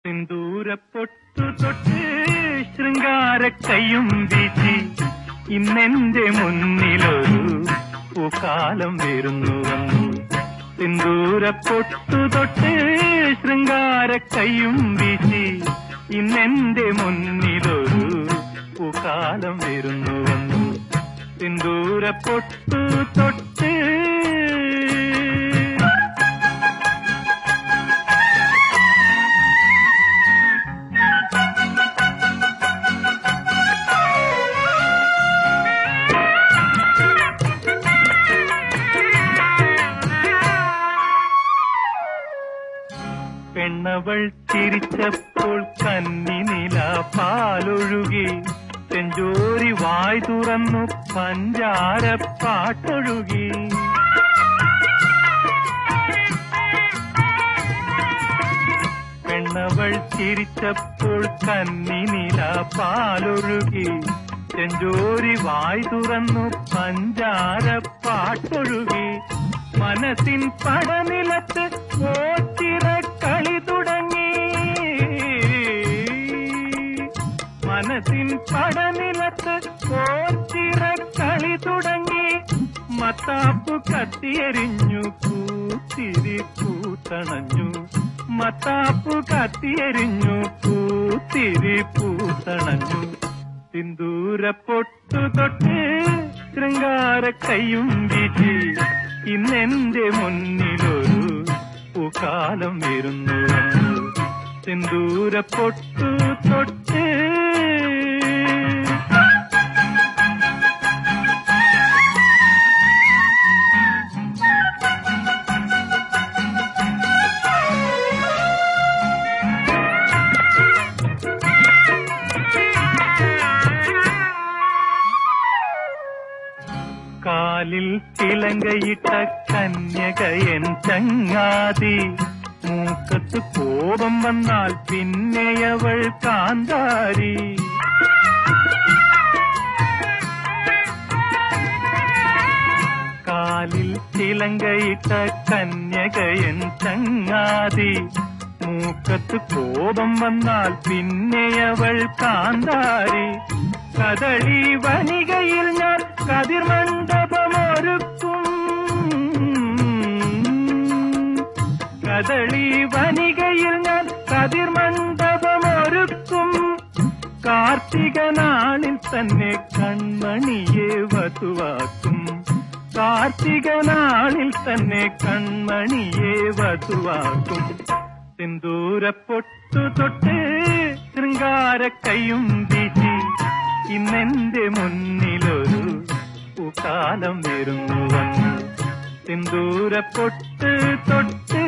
സിന്ദൂരപ്പൊട്ടു തൊട്ട് ശൃംഗാര കയ്യും വീശി ഇന്നെന്റെ മുന്നിലൊരു പൂക്കാലം വരുന്നു വന്നു സിന്ദൂരപ്പൊട്ടു തൊട്ട് ശൃംഗാര കയ്യും വീശി ഇന്നെന്റെ മുന്നിലൊരു പൂക്കാലം വരുന്നു വന്നു സിന്ദൂരപ്പൊട്ടു തൊട്ട് പെണ്ണവൾ ചിരിച്ചപ്പോൾ കന്നിനില പാലൊഴുകി ചെഞ്ചോരി വായ് തുറന്നു പഞ്ചാര പാട്ടൊഴുകി പെണ്ണവൾ ചിരിച്ചപ്പോൾ കന്നിനില പാലൊഴുകി ചെഞ്ചോരി വായ് തുറന്നു പഞ്ചാര പാട്ടൊഴുകി മനസ്സിൻ പടനിലത്ത് ഓച്ചിറ കളി തുടങ്ങി മനസ്സിൻ പടനിലത്ത് ഓച്ചിറ കളി തുടങ്ങി മത്താപ്പ് കത്തിയെരിഞ്ഞു പൂത്തിരി പൂത്തണഞ്ഞു മത്താപ്പ് കത്തിയെരിഞ്ഞു പൂത്തിരി പൂത്തണഞ്ഞു സിന്ദൂര പൊട്ടു തൊട്ട് ശൃംഗാര കയ്യും വീശി ഇന്നെന്റെ മുന്നിലൊരു പൂക്കാലം വരുന്നു വന്നു സിന്ദൂര പൊട്ടു തൊട്ട് കാലിൽ ചിലങ്കയിട്ട കന്യകയൻ ചങ്ങാതി മൂക്കത്ത് കോപം വന്നാൽ പിന്നെയവൾ കാന്താരി കാലിൽ ചിലങ്കയിട്ട കന്യകയൻ ചങ്ങാതി മൂക്കത്ത് കോപം വന്നാൽ പിന്നെയവൾ കാന്താരി കദളി വനികയിൽ ഞാൻ കതിർമണ്ഡപമൊരുക്കും കദളി വനികയിൽ ഞാൻ കതിർമണ്ഡപമൊരുക്കും കാർത്തിക നാളിൽ തന്നെ കൺമണിയെ വധുവാക്കും കാർത്തിക നാളിൽ തന്നെ കൺമണിയെ വധുവാക്കും സിന്ദൂര പൊട്ടു തൊട്ട് ശൃംഗാര കയ്യും വീശി ഇന്നെന്റെ മുന്നിലൊരു പൂക്കാലം വരുന്നു വന്നു സിന്ദൂര പൊട്ട് തൊട്ട്